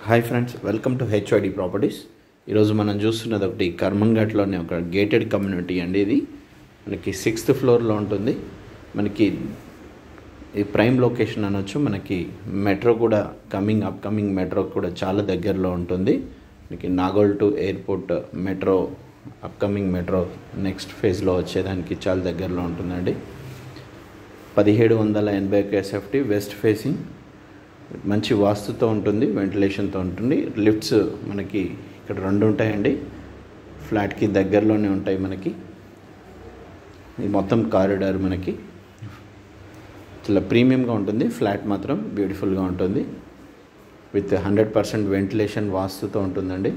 hi friends welcome to HID properties ఈరోజు మనం చూస్తున్నది ఒకటి కర్మన్ఘాట్లోని ఒక గేటెడ్ కమ్యూనిటీ అండి ఇది మనకి సిక్స్త్ ఫ్లోర్లో ఉంటుంది మనకి ఈ ప్రైమ్ లొకేషన్ అనొచ్చు మనకి మెట్రో కూడా కమింగ్ అప్కమింగ్ మెట్రో కూడా చాలా దగ్గరలో ఉంటుంది మనకి Nagole to airport metro upcoming metro next ఫేజ్లో వచ్చేదానికి చాలా దగ్గరలో ఉంటుందండి పదిహేడు వందల ఎనభై ఒక ఎస్ఎఫ్టీ వెస్ట్ ఫేసింగ్ మంచి వాస్తుతో ఉంటుంది వెంటిలేషన్తో ఉంటుంది లిఫ్ట్స్ మనకి ఇక్కడ రెండు ఉంటాయండి ఫ్లాట్కి దగ్గరలోనే ఉంటాయి మనకి ఇది మొత్తం కారిడార్ మనకి చాలా ప్రీమియంగా ఉంటుంది ఫ్లాట్ మాత్రం బ్యూటిఫుల్గా ఉంటుంది విత్ హండ్రెడ్ పర్సెంట్ వెంటిలేషన్ వాస్తుతో ఉంటుందండి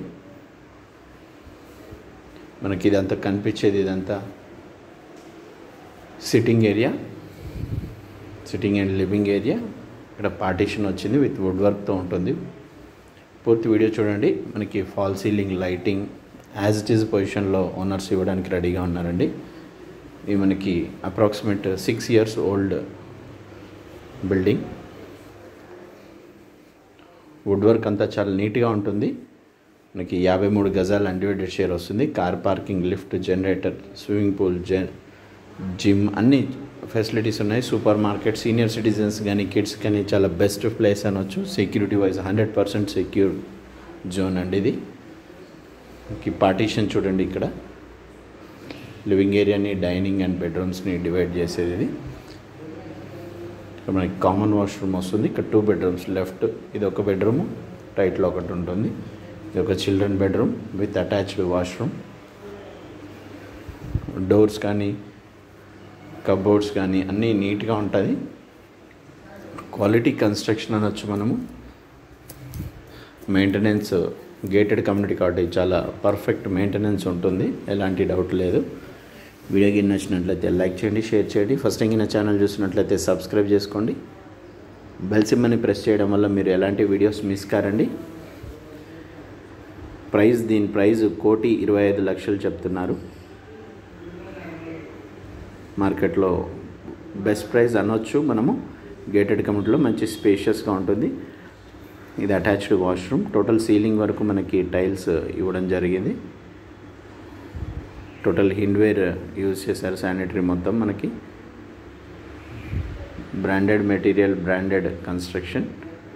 మనకి ఇదంతా కనిపించేది ఇదంతా sitting area sitting and living area ఇక్కడ పార్టీషన్ వచ్చింది విత్ వుడ్ వర్క్తో ఉంటుంది పూర్తి వీడియో చూడండి మనకి fall ceiling lighting as it is పొజిషన్లో ఓనర్స్ ఇవ్వడానికి రెడీగా ఉన్నారండి ఇది మనకి approximate six years old building wood work అంతా చాలా నీట్గా ఉంటుంది మనకి యాభై మూడు గజాల అన్డివైడెడ్ షేర్ వస్తుంది car parking lift generator swimming pool జె జిమ్ అన్ని ఫెసిలిటీస్ ఉన్నాయి సూపర్ మార్కెట్ సీనియర్ సిటిజన్స్ కానీ కిడ్స్ కానీ చాలా బెస్ట్ ప్లేస్ అనొచ్చు security wise hundred percent secure zone అండి ఇది ఈ పార్టీషన్ చూడండి ఇక్కడ లివింగ్ ఏరియాని డైనింగ్ అండ్ బెడ్రూమ్స్ని డివైడ్ చేసేది ఇది ఇక్కడ మనకి కామన్ వాష్రూమ్ వస్తుంది ఇక్కడ టూ బెడ్రూమ్స్ లెఫ్ట్ ఇది ఒక బెడ్రూమ్ రైట్లో ఒకటి ఉంటుంది ఇది ఒక children bedroom with attached washroom doors కానీ కబోర్డ్స్ కానీ అన్నీ నీట్గా ఉంటుంది క్వాలిటీ కన్స్ట్రక్షన్ అనొచ్చు మనము మెయింటెనెన్స్ గేటెడ్ కమ్యూనిటీ కాబట్టి చాలా పర్ఫెక్ట్ మెయింటెనెన్స్ ఉంటుంది ఎలాంటి డౌట్ లేదు వీడియో గిన్నె నచ్చినట్లయితే లైక్ చేయండి షేర్ చేయండి ఫస్ట్ టైం నా ఛానల్ చూసినట్లయితే సబ్స్క్రైబ్ చేసుకోండి బెల్ సిమ్మని ప్రెస్ చేయడం వల్ల మీరు ఎలాంటి వీడియోస్ మిస్ కారండి ప్రైస్ దీని ప్రైస్ కోటి ఇరవై ఐదు లక్షలు చెప్తున్నారు మార్కెట్లో బెస్ట్ ప్రైస్ అనొచ్చు మనము గేటెడ్ కమ్యూనిటీలో మంచి స్పేషియస్గా ఉంటుంది ఇది అటాచ్డ్ వాష్రూమ్ టోటల్ సీలింగ్ వరకు మనకి టైల్స్ ఇవ్వడం జరిగింది టోటల్ హిండ్వేర్ యూజ్ చేశారు శానిటరీ మొత్తం మనకి బ్రాండెడ్ మెటీరియల్ బ్రాండెడ్ కన్స్ట్రక్షన్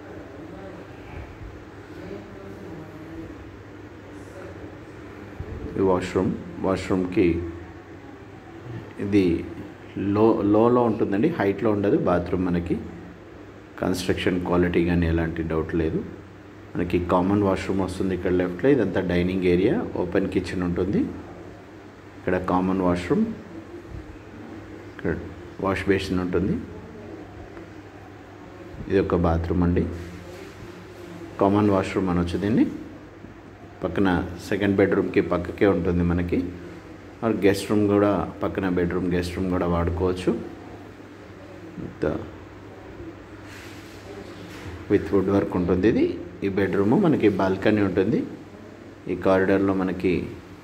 ఈ వాష్రూమ్ వాష్రూమ్కి ఇది లో లోలో ఉంటుందండి హైట్లో ఉండదు బాత్రూమ్ మనకి కన్స్ట్రక్షన్ క్వాలిటీ కానీ ఎలాంటి డౌట్ లేదు మనకి కామన్ వాష్రూమ్ వస్తుంది ఇక్కడ లెఫ్ట్లో ఇదంతా డైనింగ్ ఏరియా ఓపెన్ కిచెన్ ఉంటుంది ఇక్కడ కామన్ వాష్రూమ్ ఇక్కడ వాష్ బేసిన్ ఉంటుంది ఇది ఒక బాత్రూమ్ అండి కామన్ వాష్రూమ్ అనొచ్చు దీన్ని పక్కన సెకండ్ బెడ్రూమ్కి పక్కకే ఉంటుంది మనకి ఆర్ గెస్ట్ రూమ్ కూడా పక్కన బెడ్రూమ్ గెస్ట్ రూమ్ కూడా వాడుకోవచ్చు విత్ విత్ వుడ్ వర్క్ ఉంటుంది ఇది ఈ బెడ్రూము మనకి బాల్కనీ ఉంటుంది ఈ కారిడార్లో మనకి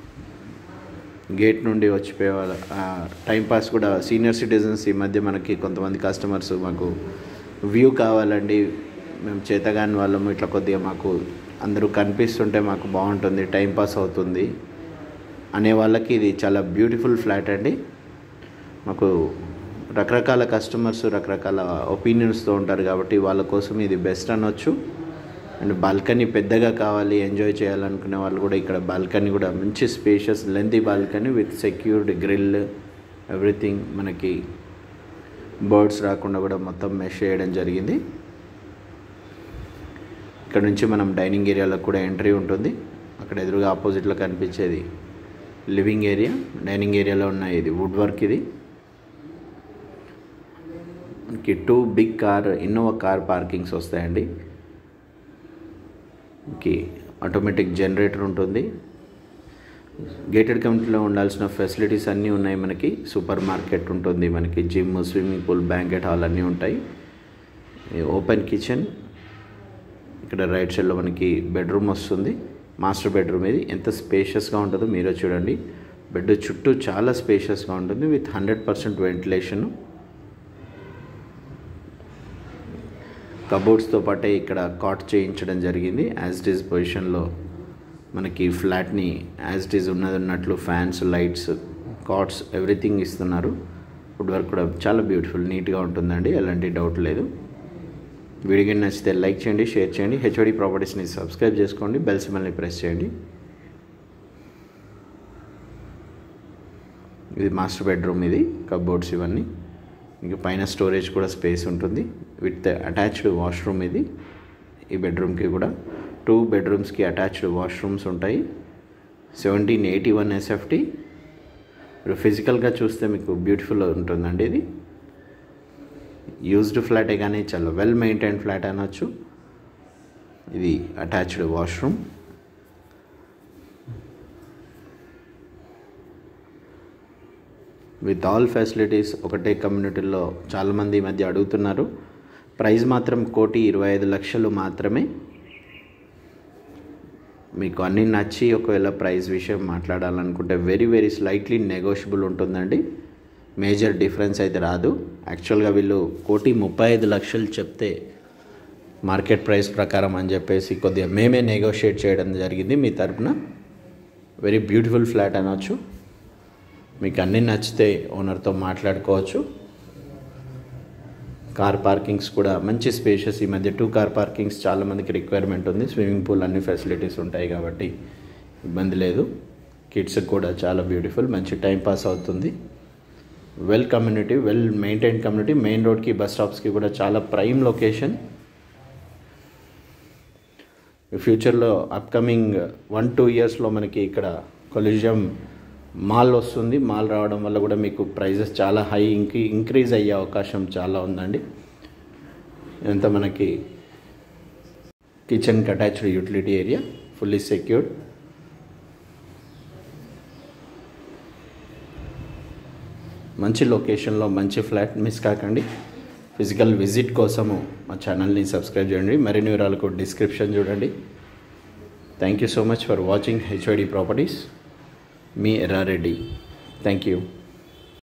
గేట్ నుండి వచ్చిపోయే వాళ్ళ టైంపాస్ కూడా సీనియర్ సిటిజన్స్ ఈ మధ్య మనకి కొంతమంది కస్టమర్స్ మాకు వ్యూ కావాలండి మేము చేతగాని వాళ్ళము ఇట్లా కొద్దిగా మాకు అందరూ కనిపిస్తుంటే మాకు బాగుంటుంది టైంపాస్ అవుతుంది అనే వాళ్ళకి ఇది చాలా బ్యూటిఫుల్ ఫ్లాట్ అండి మాకు రకరకాల కస్టమర్స్ రకరకాల ఒపీనియన్స్తో ఉంటారు కాబట్టి వాళ్ళ కోసం ఇది బెస్ట్ అనొచ్చు అండ్ బాల్కనీ పెద్దగా కావాలి ఎంజాయ్ చేయాలనుకునే వాళ్ళు కూడా ఇక్కడ బాల్కనీ కూడా మంచి spacious lengthy balcony with secured grill everything మనకి బర్డ్స్ రాకుండా కూడా మొత్తం మెష్ చేయడం జరిగింది ఇక్కడ నుంచి మనం డైనింగ్ ఏరియాలో కూడా ఎంట్రీ ఉంటుంది అక్కడ ఎదురుగా ఆపోజిట్లో కనిపించేది లివింగ్ ఏరియా డైనింగ్ ఏరియాలో ఉన్న ఇది వుడ్ వర్క్ ఇది మనకి two big car Innova car parkings వస్తాయండి మనకి ఆటోమేటిక్ జనరేటర్ ఉంటుంది గేటెడ్ కమ్యూనిటీలో ఉండాల్సిన ఫెసిలిటీస్ అన్నీ ఉన్నాయి మనకి సూపర్ మార్కెట్ ఉంటుంది మనకి gym swimming pool banquet hall అన్నీ ఉంటాయి ఓపెన్ కిచెన్ ఇక్కడ రైట్ సైడ్లో మనకి బెడ్రూమ్ వస్తుంది మాస్టర్ బెడ్రూమ్ ఇది ఎంత స్పేషియస్గా ఉంటుందో మీరే చూడండి బెడ్ చుట్టూ చాలా స్పేషియస్గా ఉంటుంది విత్ హండ్రెడ్ పర్సెంట్ వెంటిలేషన్ కబోర్డ్స్తో పాటే ఇక్కడ కాట్ చేయించడం జరిగింది యాజ్ ఇట్ ఈజ్ పొజిషన్లో మనకి ఫ్లాట్ని యాజ్ ఇట్ ఈజ్ ఉన్నది ఉన్నట్లు ఫ్యాన్స్ లైట్స్ కాట్స్ ఎవ్రీథింగ్ ఇస్తున్నారు ఫుడ్ వర్క్ కూడా చాలా బ్యూటిఫుల్ నీట్గా ఉంటుందండి ఎలాంటి డౌట్ లేదు వీడియో నచ్చితే లైక్ చేయండి షేర్ చేయండి హెచ్ఓడి ప్రాపర్టీస్ని సబ్స్క్రైబ్ చేసుకోండి బెల్ సిమ్మల్ని ప్రెస్ చేయండి ఇది మాస్టర్ బెడ్రూమ్ ఇది కబోర్డ్స్ ఇవన్నీ ఇంకా పైన స్టోరేజ్ కూడా స్పేస్ ఉంటుంది విత్ అటాచ్డ్ వాష్రూమ్ ఇది ఈ బెడ్రూమ్కి కూడా టూ బెడ్రూమ్స్కి అటాచ్డ్ వాష్రూమ్స్ ఉంటాయి సెవెంటీన్ ఎయిటీ వన్ ఎస్ఎఫ్టీ మీరు ఫిజికల్గా చూస్తే మీకు బ్యూటిఫుల్ ఉంటుందండి ఇది యూజ్డ్ ఫ్లాటే కానీ చాలా వెల్ మెయింటైన్ ఫ్లాట్ అనొచ్చు ఇది attached washroom with all facilities ఒకటే కమ్యూనిటీలో చాలామంది ఈ మధ్య అడుగుతున్నారు ప్రైస్ మాత్రం కోటి ఇరవై ఐదు లక్షలు మాత్రమే మీకు అన్నీ నచ్చి ఒకవేళ ప్రైస్ విషయం మాట్లాడాలనుకుంటే వెరీ వెరీ స్లైట్లీ నెగోషియబుల్ ఉంటుందండి మేజర్ డిఫరెన్స్ అయితే రాదు యాక్చువల్గా వీళ్ళు కోటి ముప్పై ఐదు లక్షలు చెప్తే మార్కెట్ ప్రైస్ ప్రకారం అని చెప్పేసి కొద్దిగా మేమే నెగోషియేట్ చేయడం జరిగింది మీ తరపున వెరీ బ్యూటిఫుల్ ఫ్లాట్ అనొచ్చు మీకు అన్నీ నచ్చితే ఓనర్తో మాట్లాడుకోవచ్చు కార్ పార్కింగ్స్ కూడా మంచి స్పేషియస్ ఈ మధ్య టూ కార్ పార్కింగ్స్ చాలామందికి రిక్వైర్మెంట్ ఉంది స్విమ్మింగ్ పూల్ అన్ని ఫెసిలిటీస్ ఉంటాయి కాబట్టి ఇబ్బంది లేదు కిడ్స్కి కూడా చాలా బ్యూటిఫుల్ మంచి టైం పాస్ అవుతుంది well community well maintain community main రోడ్కి బస్ స్టాప్స్కి కూడా చాలా ప్రైమ్ లొకేషన్ ఫ్యూచర్లో అప్కమింగ్ వన్ టూ ఇయర్స్లో మనకి ఇక్కడ కొలిజియం మాల్ వస్తుంది మాల్ రావడం వల్ల కూడా మీకు ప్రైజెస్ చాలా హై ఇంక్రీ ఇంక్రీజ్ అయ్యే అవకాశం చాలా ఉందండి ఇదంతా మనకి కిచెన్కి attached utility area fully secured మంచి లొకేషన్లో మంచి ఫ్లాట్ మిస్ కాకండి ఫిజికల్ విజిట్ కోసము మా ఛానల్ని సబ్స్క్రైబ్ చేయండి మరిన్ని వివరాలకు డిస్క్రిప్షన్ చూడండి thank you so much for watching HID properties మీ ఎర్రారెడ్డి థ్యాంక్ యూ